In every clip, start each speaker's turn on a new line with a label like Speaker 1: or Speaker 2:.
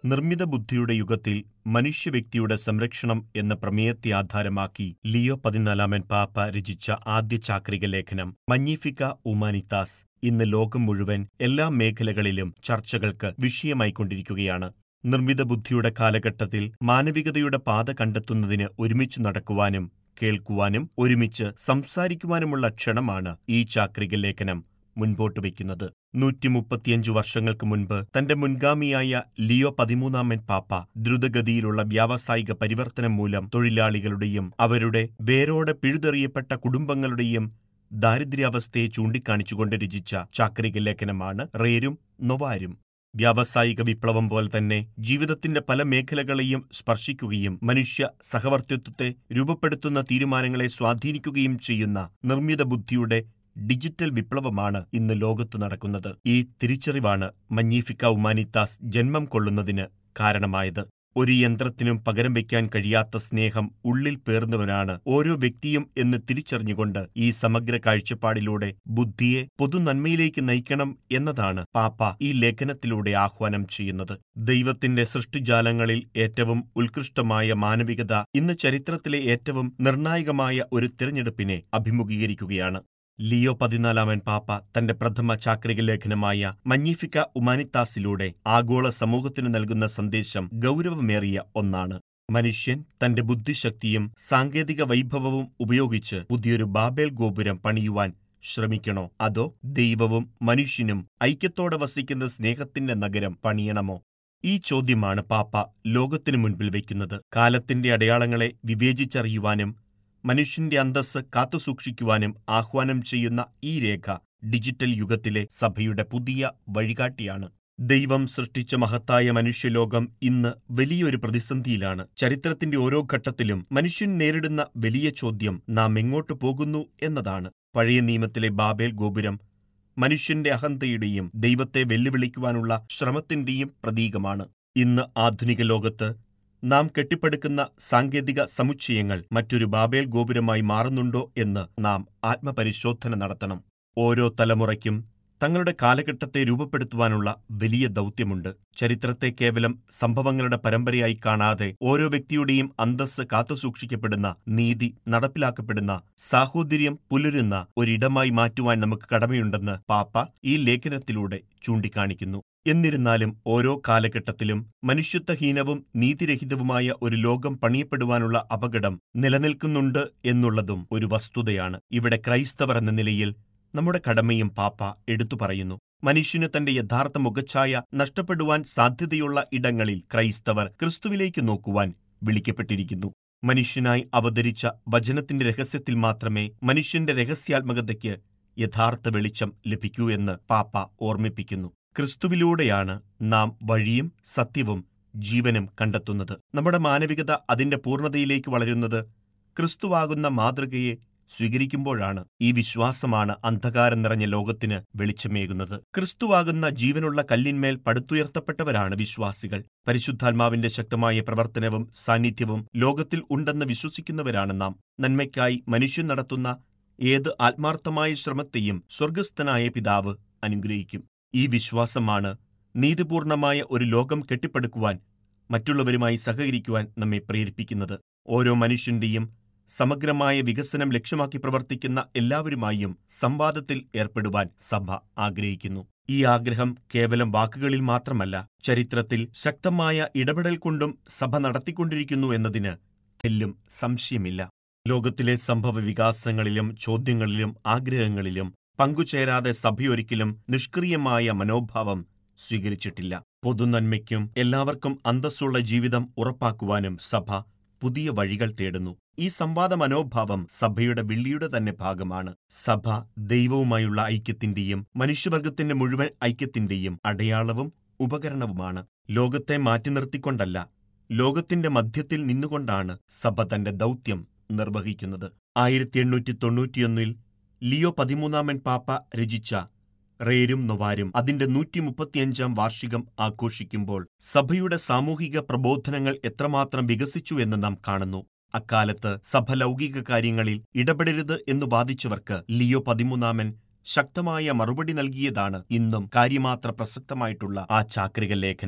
Speaker 1: നിർമ്മിത ബുദ്ധിയുടെ യുഗത്തിൽ മനുഷ്യവ്യക്തിയുടെ സംരക്ഷണം എന്ന പ്രമേയത്തെ ആധാരമാക്കി ലിയോ പതിനാലാമൻ പാപ്പ രചിച്ച ആദ്യ ചാക്രിക ലേഖനം മഞ്ഞിഫിക്ക ഉമാനിത്താസ് ഇന്ന് ലോകം മുഴുവൻ എല്ലാ മേഖലകളിലും ചർച്ചകൾക്ക് വിഷയമായിക്കൊണ്ടിരിക്കുകയാണ് നിർമ്മിത ബുദ്ധിയുടെ കാലഘട്ടത്തിൽ മാനവികതയുടെ പാത കണ്ടെത്തുന്നതിന് ഒരുമിച്ച് നടക്കുവാനും കേൾക്കുവാനും ഒരുമിച്ച് സംസാരിക്കുവാനുമുള്ള ക്ഷണമാണ് ഈ ചാക്രിക ലേഖനം മുൻപോട്ട് വയ്ക്കുന്നത് നൂറ്റി മുപ്പത്തിയഞ്ചു വർഷങ്ങൾക്ക് മുൻപ് തന്റെ മുൻഗാമിയായ ലിയോ പതിമൂന്നാമൻ പാപ്പ ദ്രുതഗതിയിലുള്ള വ്യാവസായിക പരിവർത്തനം മൂലം തൊഴിലാളികളുടെയും അവരുടെ വേരോടെ പിഴുതെറിയപ്പെട്ട കുടുംബങ്ങളുടെയും ദാരിദ്ര്യാവസ്ഥയെ ചൂണ്ടിക്കാണിച്ചുകൊണ്ട് രചിച്ച ചാക്രിക ലേഖനമാണ് റേരും നൊവാരും വ്യാവസായിക വിപ്ലവം പോലെ തന്നെ ജീവിതത്തിന്റെ പല മേഖലകളെയും സ്പർശിക്കുകയും മനുഷ്യ സഹവർത്തിത്വത്തെ രൂപപ്പെടുത്തുന്ന തീരുമാനങ്ങളെ സ്വാധീനിക്കുകയും ചെയ്യുന്ന നിർമ്മിത ബുദ്ധിയുടെ ഡിജിറ്റൽ വിപ്ലവമാണ് ഇന്ന് ലോകത്ത് നടക്കുന്നത് ഈ തിരിച്ചറിവാണ് മഞ്ഞീഫിക്ക ഉമാനിത്താസ് ജന്മം കൊള്ളുന്നതിന് കാരണമായത് ഒരു യന്ത്രത്തിനും പകരം വയ്ക്കാൻ കഴിയാത്ത സ്നേഹം ഉള്ളിൽ പേർന്നവനാണ് ഓരോ വ്യക്തിയും എന്ന് തിരിച്ചറിഞ്ഞുകൊണ്ട് ഈ സമഗ്ര കാഴ്ചപ്പാടിലൂടെ ബുദ്ധിയെ പൊതുനന്മയിലേക്ക് നയിക്കണം എന്നതാണ് പാപ്പ ഈ ലേഖനത്തിലൂടെ ആഹ്വാനം ചെയ്യുന്നത് ദൈവത്തിന്റെ സൃഷ്ടിജാലങ്ങളിൽ ഏറ്റവും ഉത്കൃഷ്ടമായ മാനവികത ഇന്ന് ചരിത്രത്തിലെ ഏറ്റവും നിർണായകമായ ഒരു തിരഞ്ഞെടുപ്പിനെ അഭിമുഖീകരിക്കുകയാണ് ലിയോ പതിനാലാമൻ പാപ്പ തന്റെ പ്രഥമ ചാക്രിക ലേഖനമായ മഞ്ഞിഫിക്ക ഉമാനിത്താസിലൂടെ ആഗോള സമൂഹത്തിനു നൽകുന്ന സന്ദേശം ഗൗരവമേറിയ ഒന്നാണ് മനുഷ്യൻ തന്റെ ബുദ്ധിശക്തിയും സാങ്കേതിക വൈഭവവും ഉപയോഗിച്ച് പുതിയൊരു ബാബേൽ ഗോപുരം പണിയുവാൻ ശ്രമിക്കണോ അതോ ദൈവവും മനുഷ്യനും ഐക്യത്തോടെ വസിക്കുന്ന സ്നേഹത്തിന്റെ നഗരം പണിയണമോ ഈ ചോദ്യമാണ് പാപ്പ ലോകത്തിനു മുൻപിൽ വയ്ക്കുന്നത് കാലത്തിന്റെ അടയാളങ്ങളെ വിവേചിച്ചറിയുവാനും മനുഷ്യന്റെ അന്തസ്സ് കാത്തുസൂക്ഷിക്കുവാനും ആഹ്വാനം ചെയ്യുന്ന ഈ രേഖ ഡിജിറ്റൽ യുഗത്തിലെ സഭയുടെ പുതിയ വഴികാട്ടിയാണ് ദൈവം സൃഷ്ടിച്ച മഹത്തായ മനുഷ്യലോകം ഇന്ന് വലിയൊരു പ്രതിസന്ധിയിലാണ് ചരിത്രത്തിന്റെ ഓരോ ഘട്ടത്തിലും മനുഷ്യൻ നേരിടുന്ന വലിയ ചോദ്യം നാം എങ്ങോട്ട് പോകുന്നു എന്നതാണ് പഴയ നിയമത്തിലെ ബാബേൽ ഗോപുരം മനുഷ്യന്റെ അഹന്തയുടെയും ദൈവത്തെ വെല്ലുവിളിക്കുവാനുള്ള ശ്രമത്തിന്റെയും പ്രതീകമാണ് ഇന്ന് ആധുനിക ലോകത്ത് നാം കെട്ടിപ്പടുക്കുന്ന സാങ്കേതിക സമുച്ചയങ്ങൾ മറ്റൊരു ബാബേൽ ഗോപുരമായി മാറുന്നുണ്ടോ എന്ന് നാം ആത്മപരിശോധന നടത്തണം ഓരോ തലമുറയ്ക്കും തങ്ങളുടെ കാലഘട്ടത്തെ രൂപപ്പെടുത്തുവാനുള്ള വലിയ ദൗത്യമുണ്ട് ചരിത്രത്തെ കേവലം സംഭവങ്ങളുടെ പരമ്പരയായി കാണാതെ ഓരോ വ്യക്തിയുടെയും അന്തസ്സ് കാത്തുസൂക്ഷിക്കപ്പെടുന്ന നീതി നടപ്പിലാക്കപ്പെടുന്ന സാഹോദര്യം പുലരുന്ന ഒരിടമായി മാറ്റുവാൻ നമുക്ക് കടമയുണ്ടെന്ന് പാപ്പ ഈ ലേഖനത്തിലൂടെ ചൂണ്ടിക്കാണിക്കുന്നു എന്നിരുന്നാലും ഓരോ കാലഘട്ടത്തിലും മനുഷ്യത്വഹീനവും നീതിരഹിതവുമായ ഒരു ലോകം പണിയപ്പെടുവാനുള്ള അപകടം നിലനിൽക്കുന്നുണ്ട് എന്നുള്ളതും ഒരു വസ്തുതയാണ് ഇവിടെ ക്രൈസ്തവർ എന്ന നിലയിൽ നമ്മുടെ കടമയും പാപ്പ എടുത്തു പറയുന്നു മനുഷ്യന് തന്റെ യഥാർത്ഥ മുഖച്ഛായ നഷ്ടപ്പെടുവാൻ സാധ്യതയുള്ള ഇടങ്ങളിൽ ക്രൈസ്തവർ ക്രിസ്തുവിലേക്ക് നോക്കുവാൻ വിളിക്കപ്പെട്ടിരിക്കുന്നു മനുഷ്യനായി അവതരിച്ച വചനത്തിന്റെ രഹസ്യത്തിൽ മാത്രമേ മനുഷ്യന്റെ രഹസ്യാത്മകതയ്ക്ക് യഥാർത്ഥ വെളിച്ചം ലഭിക്കൂ എന്ന് പാപ്പ ഓർമ്മിപ്പിക്കുന്നു ക്രിസ്തുവിലൂടെയാണ് നാം വഴിയും സത്യവും ജീവനും കണ്ടെത്തുന്നത് നമ്മുടെ മാനവികത അതിന്റെ പൂർണ്ണതയിലേക്ക് വളരുന്നത് ക്രിസ്തുവാകുന്ന മാതൃകയെ സ്വീകരിക്കുമ്പോഴാണ് ഈ വിശ്വാസമാണ് അന്ധകാരം നിറഞ്ഞ ലോകത്തിന് വെളിച്ചമേകുന്നത് ക്രിസ്തുവാകുന്ന ജീവനുള്ള കല്ലിന്മേൽ പടുത്തുയർത്തപ്പെട്ടവരാണ് വിശ്വാസികൾ പരിശുദ്ധാത്മാവിന്റെ ശക്തമായ പ്രവർത്തനവും സാന്നിധ്യവും ലോകത്തിൽ ഉണ്ടെന്ന് വിശ്വസിക്കുന്നവരാണ് നാം നന്മയ്ക്കായി മനുഷ്യൻ നടത്തുന്ന ഏത് ആത്മാർത്ഥമായ ശ്രമത്തെയും സ്വർഗസ്ഥനായ പിതാവ് അനുഗ്രഹിക്കും ഈ വിശ്വാസമാണ് നീതിപൂർണമായ ഒരു ലോകം കെട്ടിപ്പടുക്കുവാൻ മറ്റുള്ളവരുമായി സഹകരിക്കുവാൻ നമ്മെ പ്രേരിപ്പിക്കുന്നത് ഓരോ മനുഷ്യന്റെയും സമഗ്രമായ വികസനം ലക്ഷ്യമാക്കി പ്രവർത്തിക്കുന്ന എല്ലാവരുമായും സംവാദത്തിൽ ഏർപ്പെടുവാൻ സഭ ആഗ്രഹിക്കുന്നു ഈ ആഗ്രഹം കേവലം വാക്കുകളിൽ മാത്രമല്ല ചരിത്രത്തിൽ ശക്തമായ ഇടപെടൽ കൊണ്ടും സഭ നടത്തിക്കൊണ്ടിരിക്കുന്നു എന്നതിന് തെല്ലും സംശയമില്ല ലോകത്തിലെ സംഭവ വികാസങ്ങളിലും ചോദ്യങ്ങളിലും ആഗ്രഹങ്ങളിലും പങ്കുചേരാതെ സഭയൊരിക്കലും നിഷ്ക്രിയമായ മനോഭാവം സ്വീകരിച്ചിട്ടില്ല പൊതുനന്മയ്ക്കും എല്ലാവർക്കും അന്തസ്സുള്ള ജീവിതം ഉറപ്പാക്കുവാനും സഭ പുതിയ വഴികൾ തേടുന്നു ഈ സംവാദ മനോഭാവം സഭയുടെ വിള്ളിയുടെ തന്നെ ഭാഗമാണ് സഭ ദൈവവുമായുള്ള ഐക്യത്തിന്റെയും മനുഷ്യവർഗത്തിന്റെ മുഴുവൻ ഐക്യത്തിന്റെയും അടയാളവും ഉപകരണവുമാണ് ലോകത്തെ മാറ്റി നിർത്തിക്കൊണ്ടല്ല ലോകത്തിന്റെ മധ്യത്തിൽ നിന്നുകൊണ്ടാണ് സഭ തന്റെ ദൗത്യം നിർവഹിക്കുന്നത് ആയിരത്തി എണ്ണൂറ്റി തൊണ്ണൂറ്റിയൊന്നിൽ ലിയോ പതിമൂന്നാമൻ പാപ്പ രചിച്ച റേരും നൊവാരും അതിന്റെ നൂറ്റി മുപ്പത്തിയഞ്ചാം വാർഷികം ആഘോഷിക്കുമ്പോൾ സഭയുടെ സാമൂഹിക പ്രബോധനങ്ങൾ എത്രമാത്രം വികസിച്ചു എന്ന് നാം കാണുന്നു അക്കാലത്ത് സഭ ലൗകിക കാര്യങ്ങളിൽ ഇടപെടരുത് എന്ന് വാദിച്ചവർക്ക് ലിയോ പതിമൂന്നാമൻ ശക്തമായ മറുപടി നൽകിയതാണ് ഇന്നും കാര്യമാത്ര പ്രസക്തമായിട്ടുള്ള ആ ചാക്രിക ലേഖനം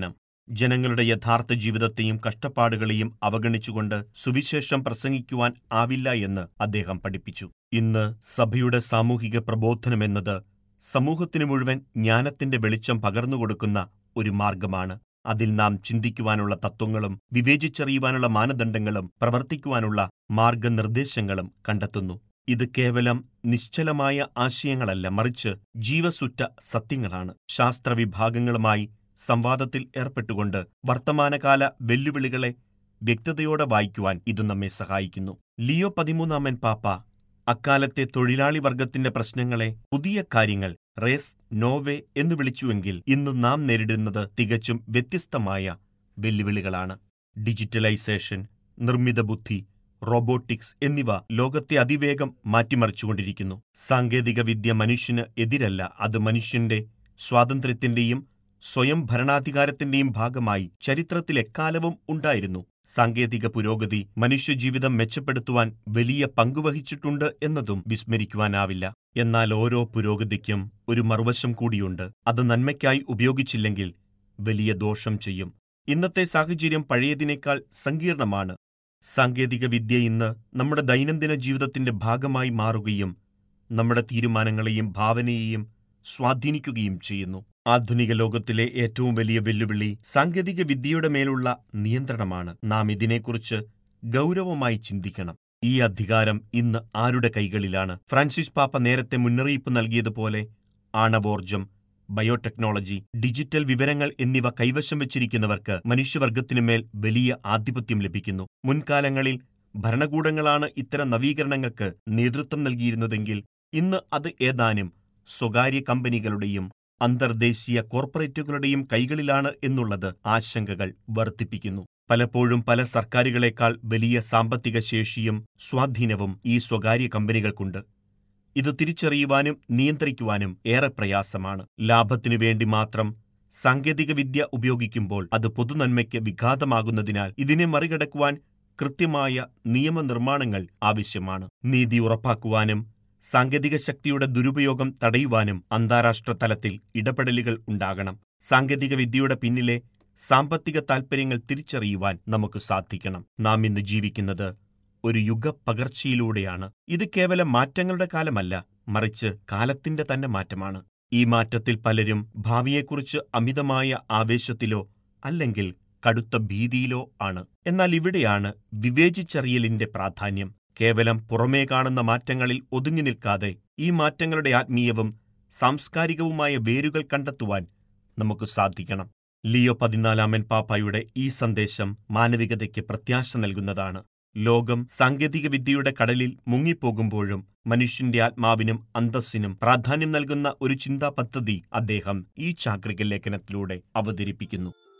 Speaker 1: ജനങ്ങളുടെ യഥാർത്ഥ ജീവിതത്തെയും കഷ്ടപ്പാടുകളെയും അവഗണിച്ചുകൊണ്ട് സുവിശേഷം പ്രസംഗിക്കുവാൻ ആവില്ല എന്ന് അദ്ദേഹം പഠിപ്പിച്ചു ഇന്ന് സഭയുടെ സാമൂഹിക പ്രബോധനമെന്നത് സമൂഹത്തിനു മുഴുവൻ ജ്ഞാനത്തിന്റെ വെളിച്ചം പകർന്നുകൊടുക്കുന്ന ഒരു മാർഗമാണ് അതിൽ നാം ചിന്തിക്കുവാനുള്ള തത്വങ്ങളും വിവേചിച്ചറിയുവാനുള്ള മാനദണ്ഡങ്ങളും പ്രവർത്തിക്കുവാനുള്ള മാർഗനിർദ്ദേശങ്ങളും കണ്ടെത്തുന്നു ഇത് കേവലം നിശ്ചലമായ ആശയങ്ങളല്ല മറിച്ച് ജീവസുറ്റ സത്യങ്ങളാണ് ശാസ്ത്രവിഭാഗങ്ങളുമായി സംവാദത്തിൽ ഏർപ്പെട്ടുകൊണ്ട് വർത്തമാനകാല വെല്ലുവിളികളെ വ്യക്തതയോടെ വായിക്കുവാൻ ഇത് നമ്മെ സഹായിക്കുന്നു ലിയോ പതിമൂന്നാമൻ പാപ്പ അക്കാലത്തെ തൊഴിലാളി വർഗത്തിന്റെ പ്രശ്നങ്ങളെ പുതിയ കാര്യങ്ങൾ റേസ് നോവേ എന്ന് വിളിച്ചുവെങ്കിൽ ഇന്ന് നാം നേരിടുന്നത് തികച്ചും വ്യത്യസ്തമായ വെല്ലുവിളികളാണ് ഡിജിറ്റലൈസേഷൻ നിർമ്മിത ബുദ്ധി റോബോട്ടിക്സ് എന്നിവ ലോകത്തെ അതിവേഗം മാറ്റിമറിച്ചുകൊണ്ടിരിക്കുന്നു സാങ്കേതിക വിദ്യ മനുഷ്യന് എതിരല്ല അത് മനുഷ്യന്റെ സ്വാതന്ത്ര്യത്തിന്റെയും സ്വയം ഭരണാധികാരത്തിന്റെയും ഭാഗമായി ചരിത്രത്തിൽ എക്കാലവും ഉണ്ടായിരുന്നു സാങ്കേതിക പുരോഗതി മനുഷ്യജീവിതം മെച്ചപ്പെടുത്തുവാൻ വലിയ പങ്കുവഹിച്ചിട്ടുണ്ട് എന്നതും വിസ്മരിക്കുവാനാവില്ല എന്നാൽ ഓരോ പുരോഗതിക്കും ഒരു മറുവശം കൂടിയുണ്ട് അത് നന്മയ്ക്കായി ഉപയോഗിച്ചില്ലെങ്കിൽ വലിയ ദോഷം ചെയ്യും ഇന്നത്തെ സാഹചര്യം പഴയതിനേക്കാൾ സങ്കീർണമാണ് സാങ്കേതിക വിദ്യ ഇന്ന് നമ്മുടെ ദൈനംദിന ജീവിതത്തിന്റെ ഭാഗമായി മാറുകയും നമ്മുടെ തീരുമാനങ്ങളെയും ഭാവനയെയും സ്വാധീനിക്കുകയും ചെയ്യുന്നു ആധുനിക ലോകത്തിലെ ഏറ്റവും വലിയ വെല്ലുവിളി സാങ്കേതിക വിദ്യയുടെ മേലുള്ള നിയന്ത്രണമാണ് നാം ഇതിനെക്കുറിച്ച് ഗൗരവമായി ചിന്തിക്കണം ഈ അധികാരം ഇന്ന് ആരുടെ കൈകളിലാണ് ഫ്രാൻസിസ് പാപ്പ നേരത്തെ മുന്നറിയിപ്പ് നൽകിയതുപോലെ ആണവോർജം ബയോടെക്നോളജി ഡിജിറ്റൽ വിവരങ്ങൾ എന്നിവ കൈവശം വച്ചിരിക്കുന്നവർക്ക് മനുഷ്യവർഗത്തിനുമേൽ വലിയ ആധിപത്യം ലഭിക്കുന്നു മുൻകാലങ്ങളിൽ ഭരണകൂടങ്ങളാണ് ഇത്തരം നവീകരണങ്ങൾക്ക് നേതൃത്വം നൽകിയിരുന്നതെങ്കിൽ ഇന്ന് അത് ഏതാനും സ്വകാര്യ കമ്പനികളുടെയും അന്തർദേശീയ കോർപ്പറേറ്റുകളുടെയും കൈകളിലാണ് എന്നുള്ളത് ആശങ്കകൾ വർദ്ധിപ്പിക്കുന്നു പലപ്പോഴും പല സർക്കാരുകളെക്കാൾ വലിയ സാമ്പത്തിക ശേഷിയും സ്വാധീനവും ഈ സ്വകാര്യ കമ്പനികൾക്കുണ്ട് ഇത് തിരിച്ചറിയുവാനും നിയന്ത്രിക്കുവാനും ഏറെ പ്രയാസമാണ് ലാഭത്തിനു വേണ്ടി മാത്രം സാങ്കേതികവിദ്യ ഉപയോഗിക്കുമ്പോൾ അത് പൊതുനന്മയ്ക്ക് വിഘാതമാകുന്നതിനാൽ ഇതിനെ മറികടക്കുവാൻ കൃത്യമായ നിയമനിർമ്മാണങ്ങൾ ആവശ്യമാണ് നീതി ഉറപ്പാക്കുവാനും സാങ്കേതിക ശക്തിയുടെ ദുരുപയോഗം തടയുവാനും അന്താരാഷ്ട്ര തലത്തിൽ ഇടപെടലുകൾ ഉണ്ടാകണം സാങ്കേതിക വിദ്യയുടെ പിന്നിലെ സാമ്പത്തിക താൽപ്പര്യങ്ങൾ തിരിച്ചറിയുവാൻ നമുക്ക് സാധിക്കണം നാം ഇന്ന് ജീവിക്കുന്നത് ഒരു യുഗപകർച്ചയിലൂടെയാണ് ഇത് കേവലം മാറ്റങ്ങളുടെ കാലമല്ല മറിച്ച് കാലത്തിന്റെ തന്നെ മാറ്റമാണ് ഈ മാറ്റത്തിൽ പലരും ഭാവിയെക്കുറിച്ച് അമിതമായ ആവേശത്തിലോ അല്ലെങ്കിൽ കടുത്ത ഭീതിയിലോ ആണ് എന്നാൽ ഇവിടെയാണ് വിവേചിച്ചറിയലിന്റെ പ്രാധാന്യം കേവലം പുറമേ കാണുന്ന മാറ്റങ്ങളിൽ ഒതുങ്ങി നിൽക്കാതെ ഈ മാറ്റങ്ങളുടെ ആത്മീയവും സാംസ്കാരികവുമായ വേരുകൾ കണ്ടെത്തുവാൻ നമുക്ക് സാധിക്കണം ലിയോ പതിനാലാമൻ പാപ്പായുടെ ഈ സന്ദേശം മാനവികതയ്ക്ക് പ്രത്യാശ നൽകുന്നതാണ് ലോകം സാങ്കേതികവിദ്യയുടെ കടലിൽ മുങ്ങിപ്പോകുമ്പോഴും മനുഷ്യന്റെ ആത്മാവിനും അന്തസ്സിനും പ്രാധാന്യം നൽകുന്ന ഒരു ചിന്താ പദ്ധതി അദ്ദേഹം ഈ ചാക്രിക ലേഖനത്തിലൂടെ അവതരിപ്പിക്കുന്നു